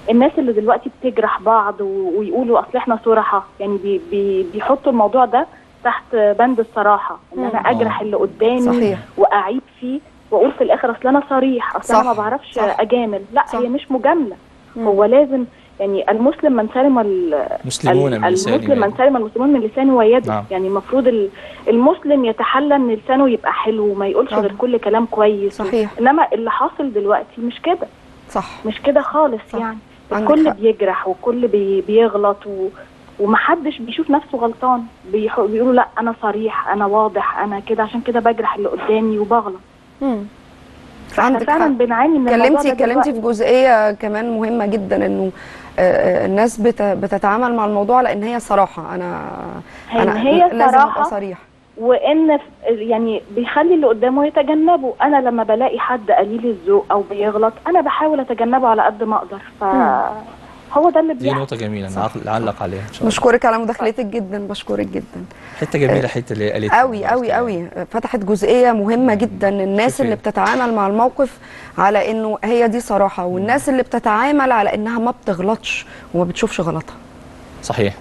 الناس اللي دلوقتي بتجرح بعض و- ويقولوا اصل احنا صراحه يعني بي بي بيحطوا الموضوع ده تحت بند الصراحه ان انا مم. اجرح اللي قدامي صحيح واعيب فيه واقول في الاخر اصل انا صريح اصل انا صح، ما بعرفش صح. اجامل لا صح. هي مش مجامله مم. هو لازم يعني المسلم من سلم ال- مسلمون من المسلم لسانه من سلم المسلمون من لسانه ويده نعم. يعني المفروض ال- المسلم يتحلى ان لسانه يبقى حلو وما يقولش طبعا. غير كل كلام كويس صحيح انما اللي حاصل دلوقتي مش كده صح مش كده خالص صح. يعني عندك الكل حق. بيجرح والكل بي بيغلط و... ومحدش بيشوف نفسه غلطان بيح... بيقولوا لا انا صريح انا واضح انا كده عشان كده بجرح اللي قدامي وبغلط مم. احنا عندك فعلا حق بنعاني من الموضوع كلمتي ده كلمتي دلوقتي. في جزئيه كمان مهمه جدا انه آه، آه، الناس بت- بتتعامل مع الموضوع لان هي صراحه انا هي- انا هي لازم ابقى صراحة صريح وان ف- يعني بيخلي اللي قدامه يتجنبه انا لما بلاقي حد قليل الذوق او بيغلط انا بحاول اتجنبه على قد ما اقدر فهو ده اللي دي بيحصل نقطه جميله صح. نعق- نعلق عليها ان شاء الله بشكرك على مداخلتك جدا بشكرك جدا حته جميله حته اللي قالت قوي قوي قوي فتحت جزئيه مهمه جدا الناس شوفي. اللي بتتعامل مع الموقف على انه هي دي صراحه والناس اللي بتتعامل على انها ما بتغلطش وما بتشوفش غلطها صحيح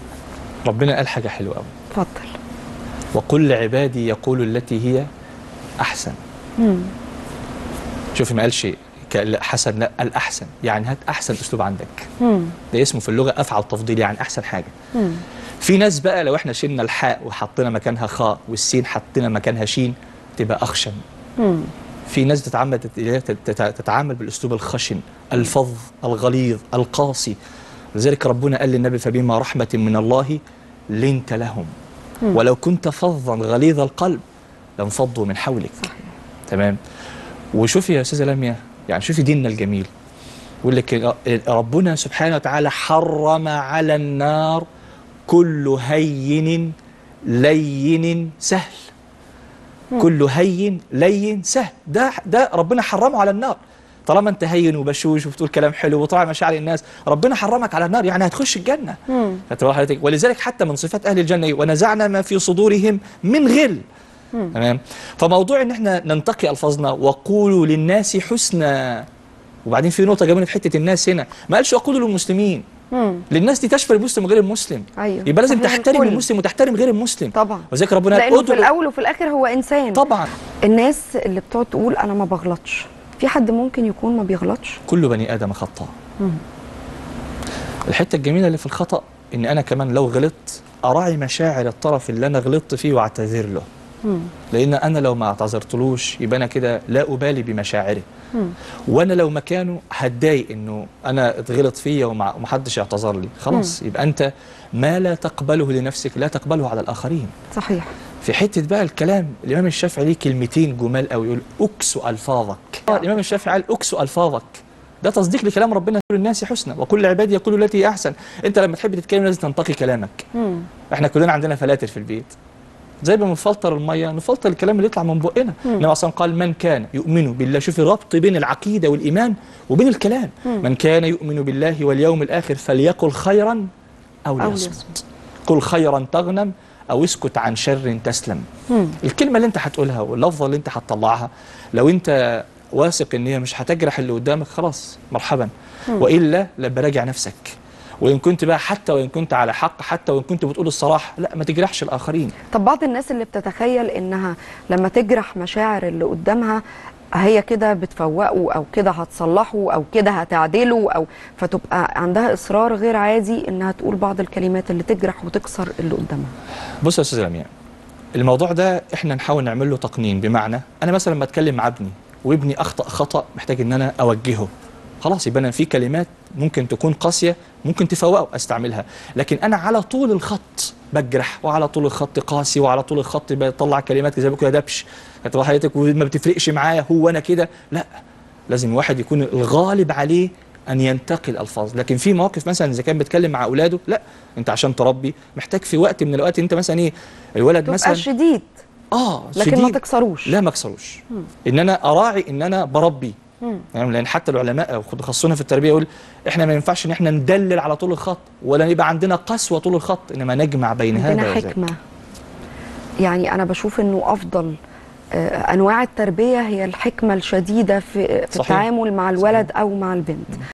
ربنا قال حاجه حلوه قوي اتفضل وقل لعبادي يقول التي هي احسن مم. شوفي ما قالش ك- لا، حسن لا قال احسن يعني هات احسن اسلوب عندك مم. ده اسمه في اللغه افعل تفضيل يعني احسن حاجه مم. في ناس بقى لو احنا شلنا الحاء وحطينا مكانها خاء والسين حطينا مكانها شين تبقى اخشن مم. في ناس تتعمد تت- تت- تتعامل بالاسلوب الخشن الفظ الغليظ القاسي لذلك ربنا قال للنبي فبما رحمه من الله لنت لهم مم. ولو كنت فظا غليظ القلب لانفضوا من حولك صحيح. تمام وشوفي يا استاذه لميا يعني شوفي ديننا الجميل يقول لك ربنا سبحانه وتعالى حرم على النار كل هين لين سهل كل هين لين سهل ده ده ربنا حرمه على النار طالما انت هين وبشوش وبتقول كلام حلو وطالع مشاعر الناس ربنا حرمك على النار يعني هتخش الجنه مم. فتبقى حضرتك ولذلك حتى من صفات اهل الجنه إيه؟ ونزعنا ما في صدورهم من غل مم. تمام فموضوع ان احنا ننتقي الفاظنا وقولوا للناس حسنا وبعدين في نقطه جميله في حته الناس هنا ما قالش وقولوا للمسلمين مم. للناس دي تشمل المسلم وغير المسلم ايوه يبقى لازم صحيح تحترم الكل. المسلم وتحترم غير المسلم طبعا وذلك ربنا قال لانه في ادعوا- الاول وفي الاخر هو انسان طبعا الناس اللي بتقعد تقول انا ما بغلطش في حد ممكن يكون ما بيغلطش كل بني ادم خطاء مم. الحته الجميله اللي في الخطا ان انا كمان لو غلطت اراعي مشاعر الطرف اللي انا غلطت فيه واعتذر له مم. لان انا لو ما اعتذرتلوش يبقى انا كده لا ابالي بمشاعره مم. وانا لو مكانه هتضايق انه انا اتغلط فيا ومع- ومحدش يعتذر لي خلاص يبقى انت ما لا تقبله لنفسك لا تقبله على الاخرين صحيح في حته بقى الكلام الامام الشافعي ليه كلمتين جمال قوي يقول اكسو الفاظك آه، الامام الشافعي قال اكسو الفاظك ده تصديق لكلام ربنا كل الناس حسنى وكل عبادي يقولوا التي هي احسن انت لما تحب تتكلم لازم تنتقي كلامك مم. احنا كلنا عندنا فلاتر في البيت زي ما بنفلتر الميه نفلتر الكلام اللي يطلع من بقنا النبي اصلا قال من كان يؤمن بالله شوفي ربط بين العقيده والايمان وبين الكلام مم. من كان يؤمن بالله واليوم الاخر فليقل خيرا او أو ليصمت ليصمت. قل خيرا تغنم او اسكت عن شر تسلم مم. الكلمه اللي انت هتقولها واللفظه اللي انت هتطلعها لو انت واثق ان هي مش هتجرح اللي قدامك خلاص مرحبا مم. والا لا براجع نفسك وان كنت بقى حتى وان كنت على حق حتى وان كنت بتقول الصراحه لا ما تجرحش الاخرين طب بعض الناس اللي بتتخيل انها لما تجرح مشاعر اللي قدامها هي كده بتفوقه او كده هتصلحه او كده هتعدله او فتبقى عندها اصرار غير عادي انها تقول بعض الكلمات اللي تجرح وتكسر اللي قدامها بص يا استاذ لمياء الموضوع ده احنا نحاول نعمل له تقنين بمعنى انا مثلا بتكلم مع ابني وابني اخطا خطا محتاج ان انا اوجهه خلاص يبقى انا في كلمات ممكن تكون قاسيه ممكن تفوقه استعملها لكن انا على طول الخط بجرح وعلى طول الخط قاسي وعلى طول الخط بطلع كلمات زي ما كده دبش كانت حضرتك وما بتفرقش معايا هو انا كده لا لازم الواحد يكون الغالب عليه ان ينتقي الالفاظ لكن في مواقف مثلا اذا كان بيتكلم مع اولاده لا انت عشان تربي محتاج في وقت من الاوقات انت مثلا ايه الولد تبقى مثلا شديد اه لكن ما شديد. تكسروش لا ما اكسروش ان انا اراعي ان انا بربي مم. يعني لان حتى العلماء خصوصا في التربيه يقول احنا ما ينفعش ان احنا ندلل على طول الخط ولا يبقى عندنا قسوه طول الخط انما نجمع بين عندنا هذا وذاك حكمه يعني انا بشوف انه افضل آه، انواع التربيه هي الحكمه الشديده في في صحيح. التعامل مع الولد او مع البنت